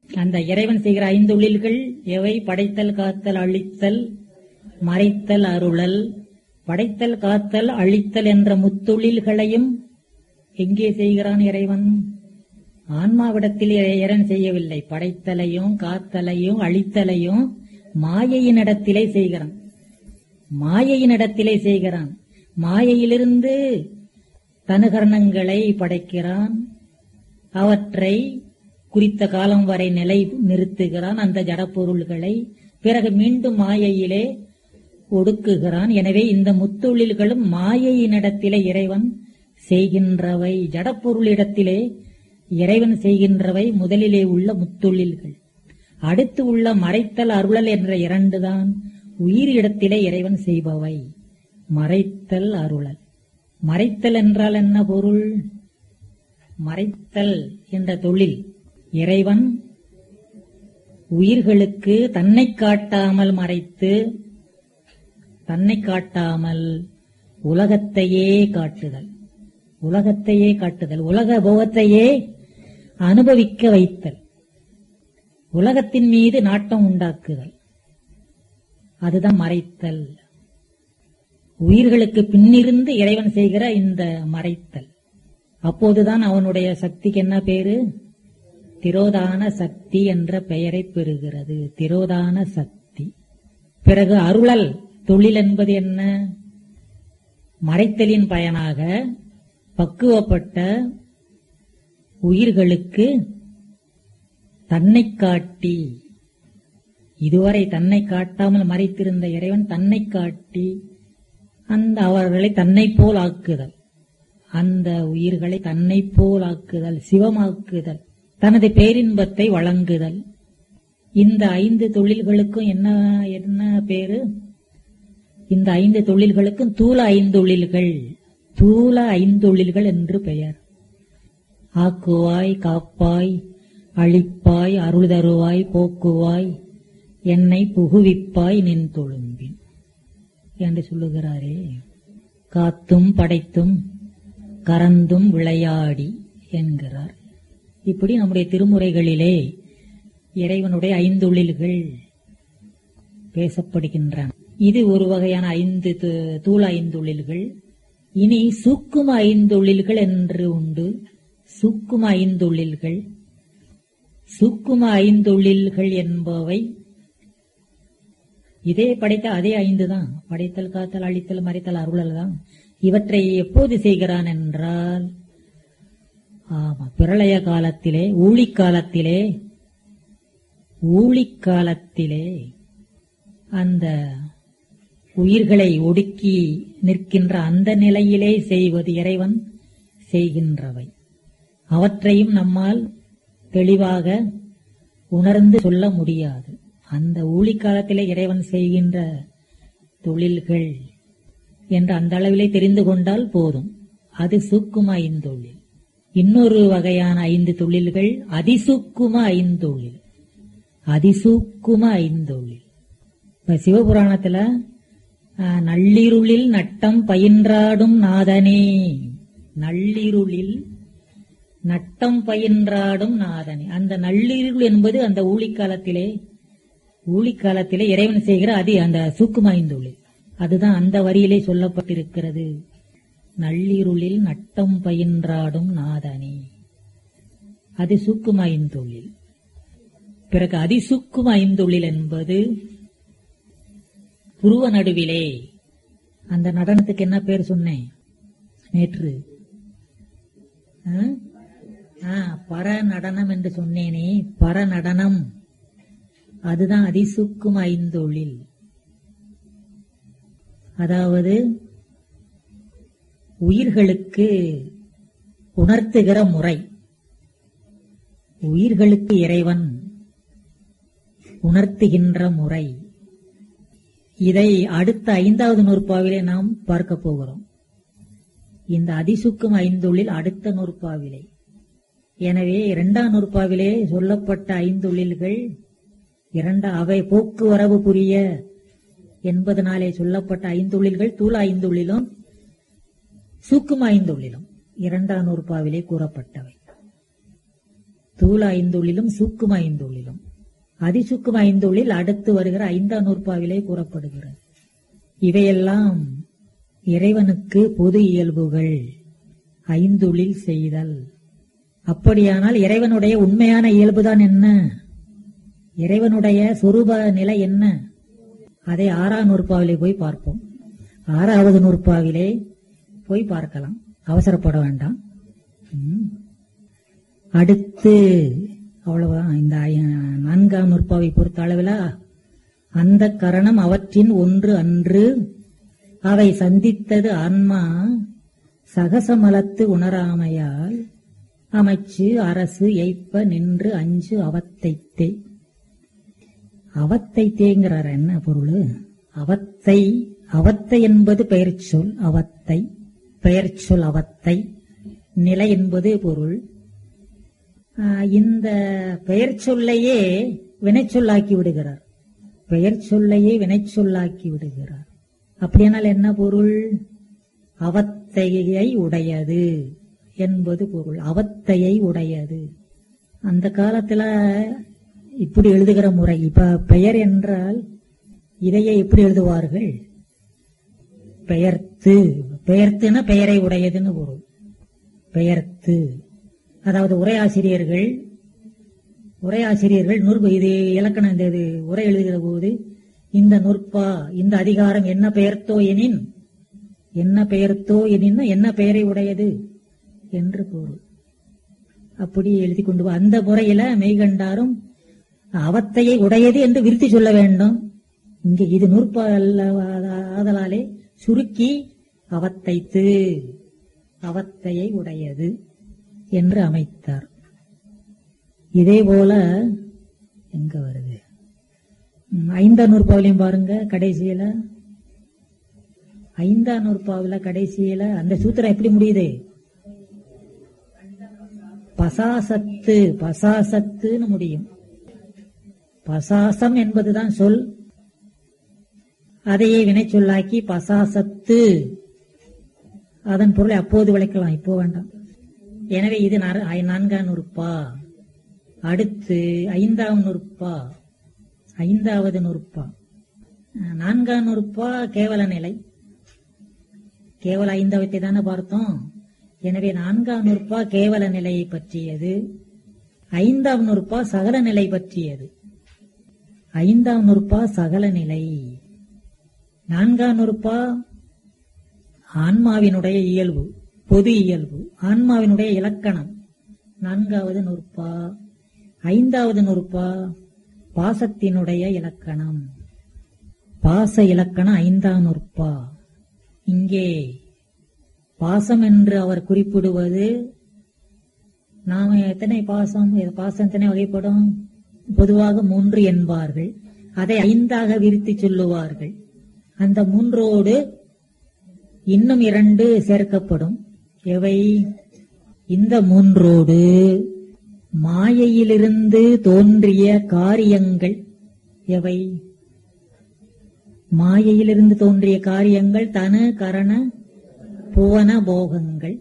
அந்த இறைவன் செய்கிற ஐந்தொழில்கள் எவை படைத்தல் காத்தல் அழித்தல் மறைத்தல் அருளல் படைத்தல் காத்தல் அழித்தல் என்ற முத்தொழில்களையும் எங்கே செய்கிறான் இறைவன் ஆன்மாவிடத்தில் இறைவன் செய்யவில்லை படைத்தலையும் காத்தலையும் அழித்தலையும் மாயையினிடத்திலே செய்கிறான் மாயையினிடத்திலே செய்கிறான் மாயையிலிருந்து தனுகரணங்களை படைக்கிறான் அவற்றை குறித்த காலம் வரை நிலை நிறுத்துகிறான் அந்த ஜடப்பொருள்களை பிறகு மீண்டும் மாயையிலே ஒடுக்குகிறான் எனவே இந்த முத்தொழில்களும் மாயையினிடத்திலே இறைவன் செய்கின்றவை ஜடப்பொருளிடத்திலே இறைவன் செய்கின்றவை முதலிலே உள்ள முத்தொழில்கள் அடுத்து உள்ள மறைத்தல் அருளல் என்ற இரண்டுதான் உயிர் இடத்திலே இறைவன் செய்பவை மறைத்தல் அருளல் மறைத்தல் என்றால் என்ன பொருள் மறைத்தல் என்ற தொழில் இறைவன் உயிர்களுக்கு தன்னை காட்டாமல் மறைத்து தன்னை காட்டாமல் உலகத்தையே காட்டுதல் உலகத்தையே காட்டுதல் உலக போகத்தையே அனுபவிக்க வைத்தல் உலகத்தின் மீது நாட்டம் உண்டாக்குதல் அதுதான் மறைத்தல் உயிர்களுக்கு பின்னிருந்து இறைவன் செய்கிற இந்த மறைத்தல் அப்போதுதான் அவனுடைய சக்திக்கு என்ன பேரு திரோதான சக்தி என்ற பெயரை பெறுகிறது திரோதான சக்தி பிறகு அருளல் தொழில் என்பது என்ன மறைத்தலின் பயனாக பக்குவப்பட்ட உயிர்களுக்கு தன்னை காட்டி இதுவரை தன்னை காட்டாமல் மறைத்திருந்த இறைவன் தன்னை காட்டி அந்த அவர்களை தன்னை போல் ஆக்குதல் அந்த உயிர்களை தன்னை போல் ஆக்குதல் சிவமாக்குதல் தனது பேரின்பத்தை வழங்குதல் இந்த ஐந்து தொழில்களுக்கும் என்ன என்ன பேரு இந்த ஐந்து தொழில்களுக்கும் தூல ஐந்தொழில்கள் தூல ஐந்தொழில்கள் என்று பெயர் ஆக்குவாய் காப்பாய் அழிப்பாய் அருள் தருவாய் போக்குவாய் என்னை புகுவிப்பாய் நின் தொழும்பின் என்று சொல்லுகிறாரே காத்தும் படைத்தும் கறந்தும் விளையாடி என்கிறார் இப்படி நம்முடைய திருமுறைகளிலே இறைவனுடைய ஐந்தொழில்கள் பேசப்படுகின்றன இது ஒரு வகையான ஐந்து து- தூள ஐந்தொழில்கள் இனி சூக்கும ஐந்தொழில்கள் என்று உண்டு சூக்கும ஐந்தொழில்கள் சூக்கும ஐந்தொழில்கள் என்பவை இதே படைத்த அதே ஐந்து தான் படைத்தல் காத்தல் அழித்தல் மறைத்தல் அருளல் தான் இவற்றை எப்போது செய்கிறான் என்றால் ஆமா பிரளய காலத்திலே ஊழிக் காலத்திலே ஊழிக் காலத்திலே அந்த உயிர்களை ஒடுக்கி நிற்கின்ற அந்த நிலையிலே செய்வது இறைவன் செய்கின்றவை அவற்றையும் நம்மால் தெளிவாக உணர்ந்து சொல்ல முடியாது அந்த ஊழிக்காலத்திலே இறைவன் செய்கின்ற தொழில்கள் என்று அந்த அளவிலே தெரிந்து கொண்டால் போதும் அது சூக்கும ஐந்தொழில் இன்னொரு வகையான ஐந்து தொழில்கள் அதிசூக்கும ஐந்தொழில் அதிசூக்கும ஐந்தொழில் இப்ப சிவபுராணத்துல ஆஹ், நள்ளிருளில் நட்டம் பயின்றாடும் நாதனே நள்ளிருளில் நட்டம் பயின்றாடும் நாதனே அந்த நள்ளிருள் என்பது அந்த ஊழிக்காலத்திலே ஊழிக்காலத்திலே இறைவன் செய்கிற அதி அந்த சூக்குமாய்ந்தொழில் அதுதான் அந்த வரியிலே சொல்லப்பட்டிருக்கிறது நள்ளிருளில் நட்டம் பயின்றாடும் நாதனே அது சூக்குமாய்ந்தொழில் பிறகு அதிசூக்கும ஐந்தொழில் என்பது புருவ நடுவிலே அந்த நடனத்துக்கு என்ன பேர் சொன்னேன் நேற்று ஆ? ஆ, பர நடனம் என்று சொன்னேனே பர நடனம் அதுதான் அதிசூக்கும ஐந்தொழில் அதாவது உயிர்களுக்கு உணர்த்துகிற முறை உயிர்களுக்கு இறைவன் உணர்த்துகின்ற முறை இதை அடுத்த ஐந்தாவது நூற்பாவிலே நாம் பார்க்க போகிறோம் இந்த அதிசுக்கும் ஐந்தொழில் அடுத்த நூற்பாவிலே எனவே இரண்டாம் நூற்பாவிலே சொல்லப்பட்ட ஐந்தொழில்கள் இரண்டா அவை போக்குவரவு புரிய என்பதனாலே சொல்லப்பட்ட ஐந்தொழில்கள் தூள ஐந்தொழிலும் சூக்கும் ஐந்தொழிலும் இரண்டாம் நூற்பாவிலே கூறப்பட்டவை ஸ்தூல ஐந்தொழிலும் சூக்கும ஐந்தொழிலும் அதிசூக்கும ஐந்தொழில் அடுத்து வருகிற ஐந்தாம் நூற்பாவிலே கூறப்படுகிறது இவையெல்லாம் இறைவனுக்கு பொது இயல்புகள் ஐந்தொழில் செய்தல் அப்படியானால் இறைவனுடைய உண்மையான இயல்புதான் என்ன இறைவனுடைய சொரூப நிலை என்ன அதை ஆறாம் நூற்பாவிலே போய் பார்ப்போம் ஆறாவது நூற்பாவிலே போய் பார்க்கலாம் அவசரப்பட வேண்டாம் ம். அடுத்து அவ்வளவுதான் இந்த ஐ- நான்காம் நூற்பாவை பொறுத்த அளவில் அந்த கரணம் அவற்றின் ஒன்று அன்று அவை சந்தித்தது ஆன்மா சகசமலத்து உணராமையால் அமைச்சு அரசு எய்ப்ப நின்று அஞ்சு அவத்தைத்தே அவத்தைத்தேங்கிறார் என்ன பொருள் அவத்தை அவத்தை என்பது பெயர் சொல் அவத்தை பெயர் சொல் அவத்தை நிலை என்பது பொருள் ஆஹ் இந்த பெயர் சொல்லையே வினைச்சொல்லாக்கி விடுகிறார் பெயர் சொல்லையே வினைச்சொல்லாக்கி விடுகிறார் அப்படியானால் என்ன பொருள் அவத்தையை உடையது என்பது பொருள் அவத்தையை உடையது அந்த காலத்துல இப்படி எழுதுகிற முறை இப்ப பெயர் என்றால் இதையே எப்படி எழுதுவார்கள் பெயர்த்து பெயர்த்துன பெயரை உடையதுன்னு பொருள் பெயர்த்து அதாவது உரையாசிரியர்கள் உரையாசிரியர்கள் நூற்பு இது இலக்கணம் இந்த இது உரை எழுதுகிற போது இந்த நூற்பா இந்த அதிகாரம் என்ன பெயர்த்தோ எனின் என்ன பெயர்த்தோ எனின் என்ன பெயரை உடையது என்று பொருள் அப்படி எழுதி கொண்டு வா. அந்த முறையில மெய்கண்டாரும் அவத்தையை உடையது என்று விருத்தி சொல்ல வேண்டும் இங்க இது நூற்பா அல்ல ஆதலாலே சுருக்கி அவத்தைத்து அவத்தையை உடையது என்று அமைத்தார் இதே போல எங்க வருது ம், ஐந்தாம் நூற்பாவிலையும் பாருங்க கடைசியில ஐந்தாம் நூற்பாவில கடைசியில அந்த சூத்திரம் எப்படி முடியுது பசாசத்து பசாசத்துன்னு முடியும் பசாசம் என்பதுதான் சொல் அதையே வினை சொல்லாக்கி பசாசத்து அதன் பொருளை அப்போது விளக்கலாம் இப்போ வேண்டாம் எனவே இது நர- ஐ- நான்காம் நூற்பா அடுத்து ஐந்தாம் நூற்பா ஐந்தாவது நூற்பா அஹ், நான்காம் நூற்பா கேவல நிலை கேவல ஐந்தாவத்தை தானே பார்த்தோம் எனவே நான்காம் நூற்பா கேவல நிலையை பற்றியது ஐந்தாம் நூற்பா சகல நிலை பற்றியது ஐந்தாம் நூற்பா சகல நிலை நான்காம் நூற்பா ஆன்மாவினுடைய இயல்பு பொது இயல்பு ஆன்மாவினுடைய இலக்கணம் நான்காவது நூற்பா ஐந்தாவது நூற்பா பாசத்தினுடைய இலக்கணம் பாச இலக்கணம் ஐந்தாம் நூற்பா இங்கே பாசம் என்று அவர் குறிப்பிடுவது நாம எத்தனை பாசம் இது பாசம் எத்தனை வகைப்படும் பொதுவாக மூன்று என்பார்கள் அதை ஐந்தாக விரித்து சொல்லுவார்கள் அந்த மூன்றோடு இன்னும் இரண்டு சேர்க்கப்படும் எவை இந்த மூன்றோடு மாயையிலிருந்து தோன்றிய காரியங்கள் எவை மாயையிலிருந்து தோன்றிய காரியங்கள் தனு கரண புவன போகங்கள்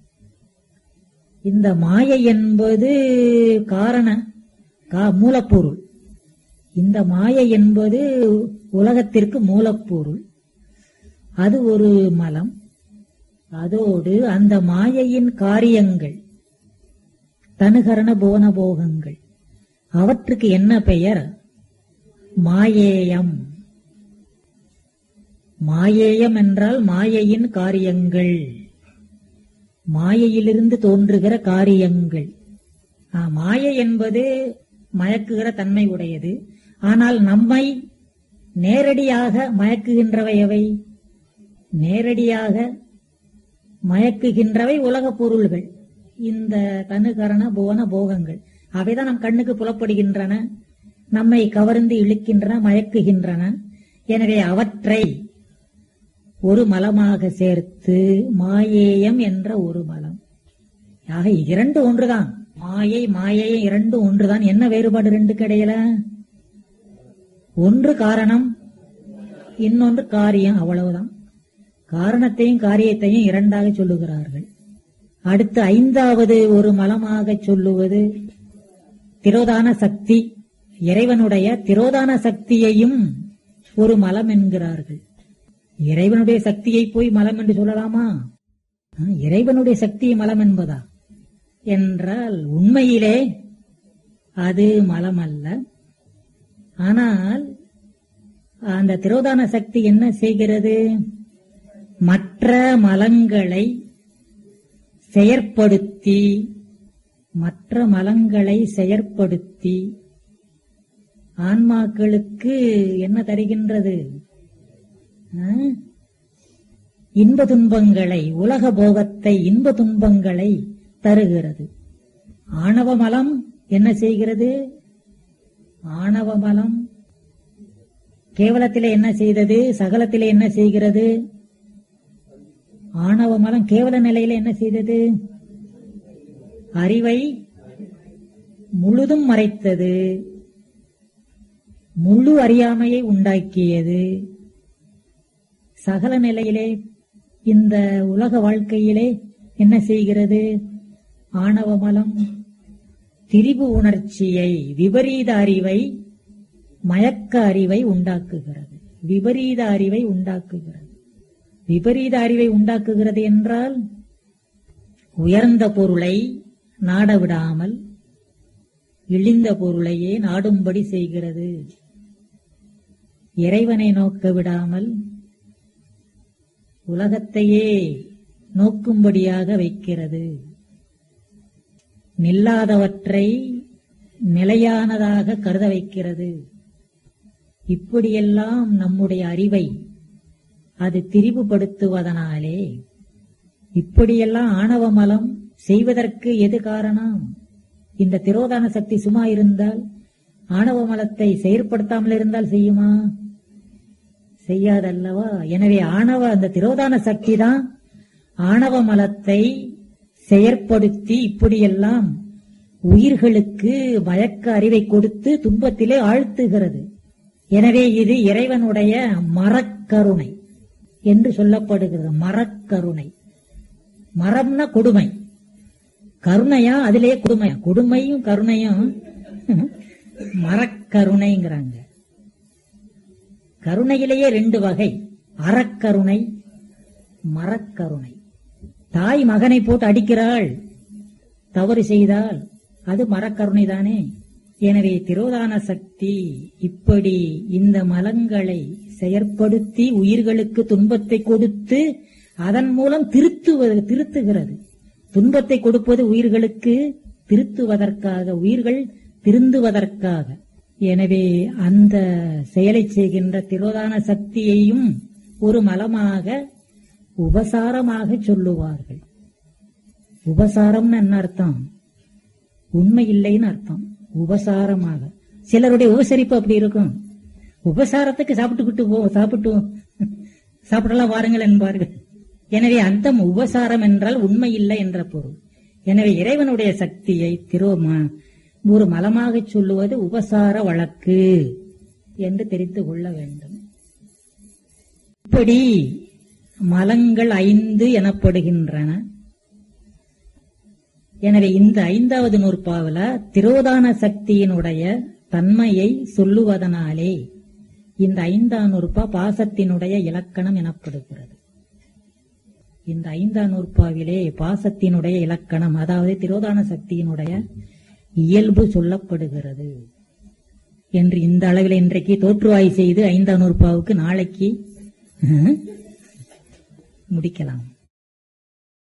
இந்த மாயை என்பது காரண கா- மூலப்பொருள் இந்த மாயை என்பது உலகத்திற்கு மூலப்பொருள் அது ஒரு மலம் அதோடு அந்த மாயையின் காரியங்கள் தனுகரண புவன போகங்கள் அவற்றுக்கு என்ன பெயர் மாயேயம் மாயேயம் என்றால் மாயையின் காரியங்கள் மாயையிலிருந்து தோன்றுகிற காரியங்கள் ஆ, மாயை என்பது மயக்குகிற தன்மை உடையது ஆனால் நம்மை நேரடியாக மயக்குகின்றவை எவை நேரடியாக மயக்குகின்றவை உலகப் பொருள்கள் இந்த தனுகரண புவன போகங்கள் அவைதான் நம் கண்ணுக்கு புலப்படுகின்றன நம்மை கவர்ந்து இழுக்கின்றன மயக்குகின்றன எனவே அவற்றை ஒரு மலமாக சேர்த்து மாயேயம் என்ற ஒரு மலம் ஆக இரண்டு ஒன்றுதான் மாயை மாயை இரண்டு ஒன்றுதான் என்ன வேறுபாடு ரெண்டு கிடையல ஒன்று காரணம் இன்னொன்று காரியம் அவ்வளவுதான் காரணத்தையும் காரியத்தையும் இரண்டாக சொல்லுகிறார்கள் அடுத்து ஐந்தாவது ஒரு மலமாக சொல்லுவது திரோதான சக்தி இறைவனுடைய திரோதான சக்தியையும் ஒரு மலம் என்கிறார்கள் இறைவனுடைய சக்தியை போய் மலம் என்று சொல்லலாமா ஆ, இறைவனுடைய சக்தியை மலம் என்பதா என்றால் உண்மையிலே அது மலம் அல்ல ஆனால் அந்த திரோதான சக்தி என்ன செய்கிறது மற்ற மலங்களை செயற்படுத்தி மற்ற மலங்களை செயற்படுத்தி ஆன்மாக்களுக்கு என்ன தருகின்றது ஆ? இன்ப துன்பங்களை உலக போகத்தை இன்ப துன்பங்களை தருகிறது ஆணவ மலம் என்ன செய்கிறது ஆணவ மலம் கேவலத்திலே என்ன செய்தது சகலத்திலே என்ன செய்கிறது ஆணவ மலம் கேவல நிலையில என்ன செய்தது அறிவை முழுதும் மறைத்தது முழு அறியாமையை உண்டாக்கியது சகல நிலையிலே இந்த உலக வாழ்க்கையிலே என்ன செய்கிறது ஆணவ மலம் திரிபு உணர்ச்சியை விபரீத அறிவை மயக்க அறிவை உண்டாக்குகிறது விபரீத அறிவை உண்டாக்குகிறது விபரீத அறிவை உண்டாக்குகிறது என்றால் உயர்ந்த பொருளை நாட விடாமல் இழிந்த பொருளையே நாடும்படி செய்கிறது இறைவனை நோக்க விடாமல் உலகத்தையே நோக்கும்படியாக வைக்கிறது நில்லாதவற்றை நிலையானதாக கருத வைக்கிறது இப்படியெல்லாம் நம்முடைய அறிவை அது திரிவுபடுத்துவதனாலே இப்படியெல்லாம் ஆணவ மலம் செய்வதற்கு எது காரணம் இந்த திரோதான சக்தி சும்மா இருந்தால் ஆணவ மலத்தை செயற்படுத்தாமல் இருந்தால் செய்யுமா செய்யாதல்லவா எனவே ஆணவ அந்த திரோதான சக்தி தான் ஆணவ மலத்தை செயற்படுத்தி இப்படியெல்லாம் உயிர்களுக்கு மயக்க அறிவை கொடுத்து துன்பத்திலே ஆழ்த்துகிறது எனவே இது இறைவனுடைய மரக்கருணை என்று சொல்லப்படுகிறது மரக்கருணை மரம்னா கொடுமை கருணையா அதிலே கொடுமையா கொடுமையும் கருணையும் மரக்கருணைங்கிறாங்க கருணையிலேயே ரெண்டு வகை அறக்கருணை மரக்கருணை தாய் மகனை போட்டு அடிக்கிறாள் தவறு செய்தால் அது மரக்கருணை தானே எனவே திரோதான சக்தி இப்படி இந்த மலங்களை செயற்படுத்தி உயிர்களுக்கு துன்பத்தை கொடுத்து அதன் மூலம் திருத்துவது திருத்துகிறது துன்பத்தை கொடுப்பது உயிர்களுக்கு திருத்துவதற்காக உயிர்கள் திருந்துவதற்காக எனவே அந்த செயலை செய்கின்ற திரோதான சக்தியையும் ஒரு மலமாக உபசாரமாக சொல்லுவார்கள் உபசாரம்னு என்ன அர்த்தம் உண்மை இல்லைன்னு அர்த்தம் உபசாரமாக சிலருடைய உபசரிப்பு அப்படி இருக்கும் உபசாரத்துக்கு சாப்பிட்டுக்கிட்டு போ சாப்பிட்டு சாப்பிடலாம் வாருங்கள் என்பார்கள் எனவே அந்தம் உபசாரம் என்றால் உண்மை இல்லை என்ற பொருள் எனவே இறைவனுடைய சக்தியை திரோமா ஒரு மலமாக சொல்லுவது உபசார வழக்கு என்று தெரிந்து கொள்ள வேண்டும் இப்படி மலங்கள் ஐந்து எனப்படுகின்றன எனவே இந்த ஐந்தாவது நூற்பாவில திரோதான சக்தியினுடைய தன்மையை சொல்லுவதனாலே இந்த ஐந்தாம் நூற்பா பாசத்தினுடைய இலக்கணம் எனப்படுகிறது இந்த ஐந்தாம் நூற்பாவிலே பாசத்தினுடைய இலக்கணம் அதாவது திரோதான சக்தியினுடைய இயல்பு சொல்லப்படுகிறது என்று இந்த அளவில் இன்றைக்கு தோற்றுவாய் செய்து ஐந்தாம் நூற்பாவுக்கு நாளைக்கு முடிக்கலாம்